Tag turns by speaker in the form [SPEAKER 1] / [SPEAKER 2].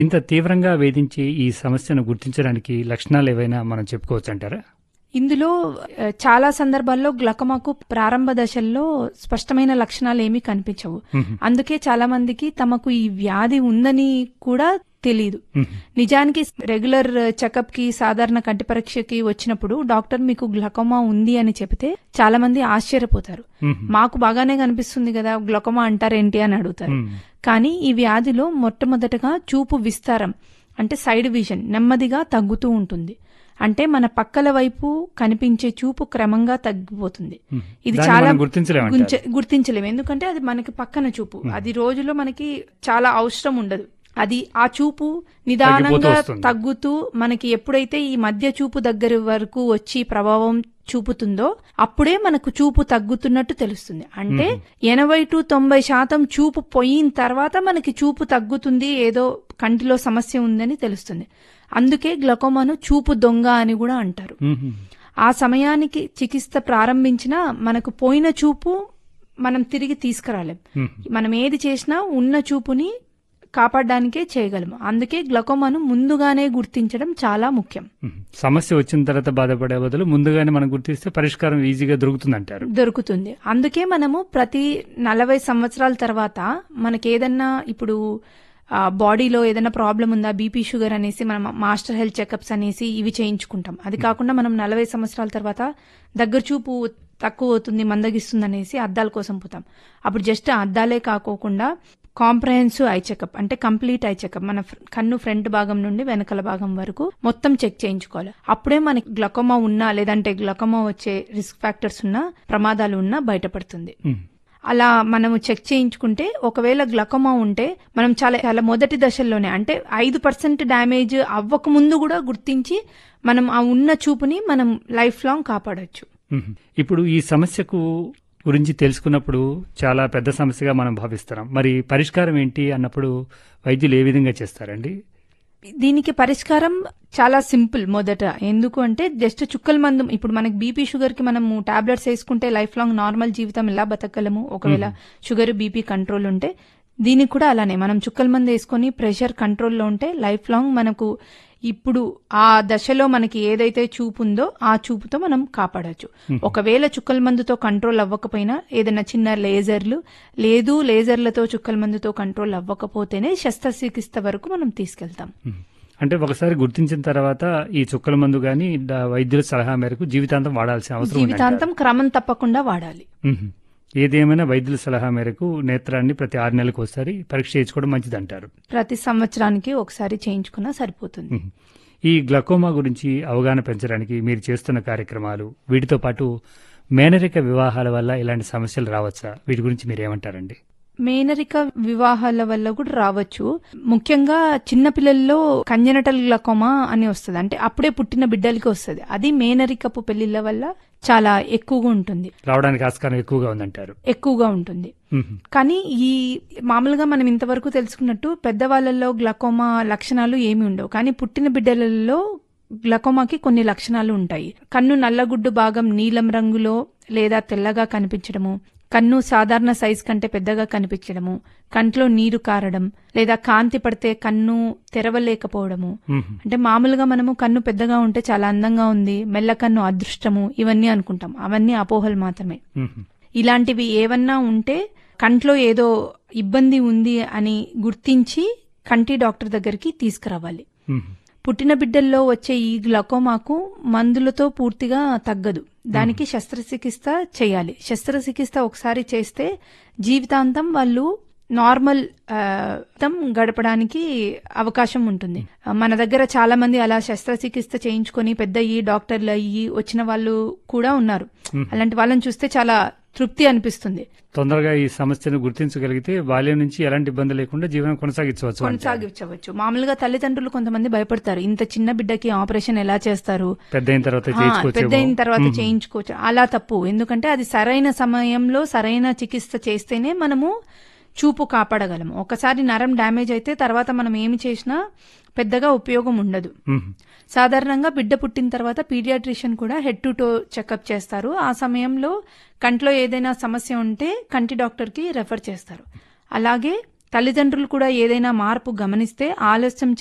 [SPEAKER 1] ఇంత తీవ్రంగా వేధించే ఈ సమస్యను గుర్తించడానికి లక్షణాలు ఏవైనా మనం చెప్పుకోవచ్చు అంటారా
[SPEAKER 2] ఇందులో ఆ, చాలా సందర్భాల్లో గ్లకమాకు ప్రారంభ దశల్లో స్పష్టమైన లక్షణాలు ఏమీ కనిపించవు అందుకే చాలా మందికి తమకు ఈ వ్యాధి ఉందని కూడా తెలియదు నిజానికి రెగ్యులర్ చెకప్ కి సాధారణ కంటి పరీక్షకి వచ్చినప్పుడు డాక్టర్ మీకు గ్లకోమా ఉంది అని చెబితే చాలా మంది ఆశ్చర్యపోతారు మాకు బాగానే కనిపిస్తుంది కదా గ్లకోమా అంటారేంటి అని అడుగుతారు కానీ ఈ వ్యాధిలో మొట్టమొదటగా చూపు విస్తారం అంటే సైడ్ విజన్ నెమ్మదిగా తగ్గుతూ ఉంటుంది అంటే మన పక్కల వైపు కనిపించే చూపు క్రమంగా తగ్గిపోతుంది ఇది
[SPEAKER 1] దాన్ని
[SPEAKER 2] చాలా
[SPEAKER 1] మనం గుర్తించలేమంటారు.
[SPEAKER 2] గుంచ- గుర్తించలేము ఎందుకంటే అది మనకి పక్కన చూపు అది రోజులో మనకి చాలా అవసరం ఉండదు అది ఆ చూపు నిదానంగా
[SPEAKER 1] వస్తుంది.
[SPEAKER 2] తగ్గుతూ మనకి ఎప్పుడైతే ఈ మధ్య చూపు దగ్గర వరకు వచ్చి ప్రభావం చూపుతుందో అప్పుడే మనకు చూపు తగ్గుతున్నట్టు తెలుస్తుంది అంటే ఎనభై టు తొంభై శాతం చూపు పోయిన తర్వాత మనకి చూపు తగ్గుతుంది ఏదో కంటిలో సమస్య ఉందని తెలుస్తుంది అందుకే గ్లకోమాను చూపు దొంగ అని కూడా అంటారు
[SPEAKER 1] మ్మ్.
[SPEAKER 2] ఆ సమయానికి చికిత్స ప్రారంభించినా మనకు పోయిన చూపు మనం తిరిగి తీసుకురాలేం
[SPEAKER 1] మ్మ్.
[SPEAKER 2] మనం ఏది చేసినా ఉన్న చూపుని కాపాడడానికే చేయగలము అందుకే గ్లకోమాను ముందుగానే గుర్తించడం చాలా ముఖ్యం
[SPEAKER 1] మ్మ్. సమస్య వచ్చిన తర్వాత బాధపడే బదులు ముందుగానే మనం గుర్తిస్తే పరిష్కారం ఈజీగా దొరుకుతుంది అంటారు
[SPEAKER 2] దొరుకుతుంది అందుకే మనము ప్రతి నలభై సంవత్సరాల తర్వాత మనకి ఏదన్నా ఇప్పుడు ఆ, బాడీలో ఏదైనా ప్రాబ్లం ఉందా బీపీ షుగర్ అనేసి మనం మాస్టర్ హెల్త్ చెకప్స్ అనేసి ఇవి చేయించుకుంటాం అది కాకుండా మనం నలభై సంవత్సరాల తర్వాత దగ్గర చూపు తక్కువ అవుతుంది మందగిస్తుంది అనేసి అద్దాల కోసం పోతాం అప్పుడు జస్ట్ అద్దాలే కాకోకుండా కాంప్రహెన్సివ్ ఐ చెకప్ అంటే కంప్లీట్ ఐ చెకప్ మన ఫ్ర- కన్ను ఫ్రంట్ భాగం నుండి వెనకల భాగం వరకు మొత్తం చెక్ చేయించుకోవాలి అప్పుడే మనకి గ్లకోమా ఉన్నా లేదంటే గ్లకోమా వచ్చే రిస్క్ ఫ్యాక్టర్స్ ఉన్నా ప్రమాదాలు ఉన్నా బయటపడుతుంది
[SPEAKER 1] మ్మ్.
[SPEAKER 2] అలా మనము చెక్ చేయించుకుంటే ఒకవేళ గ్లకోమా ఉంటే మనం చాలా చాలా మొదటి దశల్లోనే అంటే ఐదు పర్సెంట్ డ్యామేజ్ అవ్వక ముందు కూడా గుర్తించి మనం ఆ ఉన్న చూపుని మనం లైఫ్ లాంగ్ కాపాడొచ్చు
[SPEAKER 1] మ్మ్. ఇప్పుడు ఈ సమస్యకు గురించి తెలుసుకున్నప్పుడు చాలా పెద్ద సమస్యగా మనం భావిస్తున్నాం మరి పరిష్కారం ఏంటి అన్నప్పుడు వైద్యులు ఏ విధంగా చేస్తారండి
[SPEAKER 2] దీనికి పరిష్కారం చాలా సింపుల్ మొదట ఎందుకు అంటే జస్ట్ చుక్కల మందు ఇప్పుడు మనకి బీపీ షుగర్ కి మనము టాబ్లెట్స్ వేసుకుంటే లైఫ్ లాంగ్ నార్మల్ జీవితం ఎలా బతకగలము ఒకవేళ షుగర్ బీపీ కంట్రోల్ ఉంటే దీనికి కూడా అలానే మనం చుక్కల మందు వేసుకొని ప్రెషర్ కంట్రోల్లో ఉంటే లైఫ్ లాంగ్ మనకు ఇప్పుడు ఆ దశలో మనకి ఏదైతే చూపు ఉందో ఆ చూపుతో మనం కాపాడొచ్చు ఒకవేళ చుక్కల మందుతో కంట్రోల్ అవ్వకపోయినా ఏదైనా చిన్న లేజర్లు లేదు లేజర్లతో చుక్కల మందుతో కంట్రోల్ అవ్వకపోతేనే శస్త్రచికిత్స వరకు మనం తీసుకెళ్తాం
[SPEAKER 1] మ్మ్. అంటే ఒకసారి గుర్తించిన తర్వాత ఈ చుక్కల మందు గాని డా- వైద్యుల సలహా మేరకు జీవితాంతం వాడాల్సిన అవసరం ఉందంటారు.
[SPEAKER 2] జీవితాంతం క్రమం తప్పకుండా వాడాలి
[SPEAKER 1] మ్మ్. ఏదేమైనా వైద్యుల సలహా మేరకు నేత్రాన్ని ప్రతి ఆరు నెలలకు ఒకసారి పరీక్ష చేయించుకోవడం మంచిది అంటారు
[SPEAKER 2] ప్రతి సంవత్సరానికి ఒకసారి చేయించుకున్నా సరిపోతుంది
[SPEAKER 1] మ్మ్. ఈ గ్లకోమా గురించి అవగాహన పెంచడానికి మీరు చేస్తున్న కార్యక్రమాలు వీటితో పాటు మేనరిక వివాహాల వల్ల ఇలాంటి సమస్యలు రావచ్చా వీటి గురించి మీరు ఏమంటారండి
[SPEAKER 2] మేనరిక వివాహాల వల్ల కూడా రావచ్చు ముఖ్యంగా చిన్న పిల్లల్లో కంజనటల్ గ్లకోమా అని వస్తుంది అంటే అప్పుడే పుట్టిన బిడ్డలకి వస్తుంది అది మేనరికపు పెళ్లిళ్ళ వల్ల చాలా ఎక్కువగా ఉంటుంది
[SPEAKER 1] రావడానికి ఆస్కారం ఎక్కువగా ఉందంటారు
[SPEAKER 2] ఎక్కువగా ఉంటుంది
[SPEAKER 1] మ్మ్.
[SPEAKER 2] కానీ ఈ మామూలుగా మనం ఇంతవరకు తెలుసుకున్నట్టు పెద్దవాళ్ళల్లో గ్లకోమా లక్షణాలు ఏమి ఉండవు కానీ పుట్టిన బిడ్డలలో గ్లకోమాకి కొన్ని లక్షణాలు ఉంటాయి కన్ను నల్లగుడ్డు భాగం నీలం రంగులో లేదా తెల్లగా కనిపించడము కన్ను సాధారణ సైజ్ కంటే పెద్దగా కనిపించడము కంట్లో నీరు కారడం లేదా కాంతి పడితే కన్ను తెరవలేకపోవడము
[SPEAKER 1] మ్మ్.
[SPEAKER 2] అంటే మామూలుగా మనము కన్ను పెద్దగా ఉంటే చాలా అందంగా ఉంది మెల్ల కన్ను అదృష్టము ఇవన్నీ అనుకుంటాం అవన్నీ అపోహలు మాత్రమే
[SPEAKER 1] మ్మ్.
[SPEAKER 2] ఇలాంటివి ఏవన్నా ఉంటే కంట్లో ఏదో ఇబ్బంది ఉంది అని గుర్తించి కంటి డాక్టర్ దగ్గరికి తీసుకురావాలి
[SPEAKER 1] మ్మ్.
[SPEAKER 2] పుట్టిన బిడ్డల్లో వచ్చే ఈ గ్లకోమాకు మందులతో పూర్తిగా తగ్గదు దానికి శస్త్రచికిత్స చేయాలి శస్త్రచికిత్స ఒకసారి చేస్తే జీవితాంతం వాళ్ళు నార్మల్ ఆ, తం గడపడానికి అవకాశం ఉంటుంది ఆ, మన దగ్గర చాలా మంది అలా శస్త్రచికిత్స చేయించుకొని పెద్ద అయ్యి డాక్టర్లు అయ్యి వచ్చిన వాళ్ళు కూడా ఉన్నారు అలాంటి వాళ్ళని చూస్తే చాలా తృప్తి అనిపిస్తుంది
[SPEAKER 1] తొందరగా ఈ సమస్యను గుర్తించగలిగితే బాల్యం నుంచి ఎలాంటి ఇబ్బంది లేకుండా జీవనం కొనసాగించవచ్చు అంటారు.
[SPEAKER 2] కొనసాగించవచ్చు మామూలుగా తల్లిదండ్రులు కొంతమంది భయపడతారు ఇంత చిన్న బిడ్డకి ఆపరేషన్ ఎలా చేస్తారు
[SPEAKER 1] పెద్ద అయిన తర్వాత
[SPEAKER 2] ఆ, పెద్ద
[SPEAKER 1] చేయించుకోవచ్చు
[SPEAKER 2] అయిన తర్వాత చేయించుకోవచ్చు అలా తప్పు ఎందుకంటే అది సరైన సమయంలో సరైన చికిత్స చేస్తేనే మనము చూపు కాపాడగలము ఒకసారి నరం డ్యామేజ్ అయితే తర్వాత మనం ఏమి చేసినా పెద్దగా ఉపయోగం ఉండదు సాధారణంగా బిడ్డ పుట్టిన తర్వాత పీడియాట్రిషియన్ కూడా హెడ్ టు టో చెకప్ చేస్తారు ఆ సమయంలో కంట్లో ఏదైనా సమస్య ఉంటే కంటి డాక్టర్కి రెఫర్ చేస్తారు అలాగే తల్లిదండ్రులు కూడా ఏదైనా మార్పు గమనిస్తే ఆలస్యం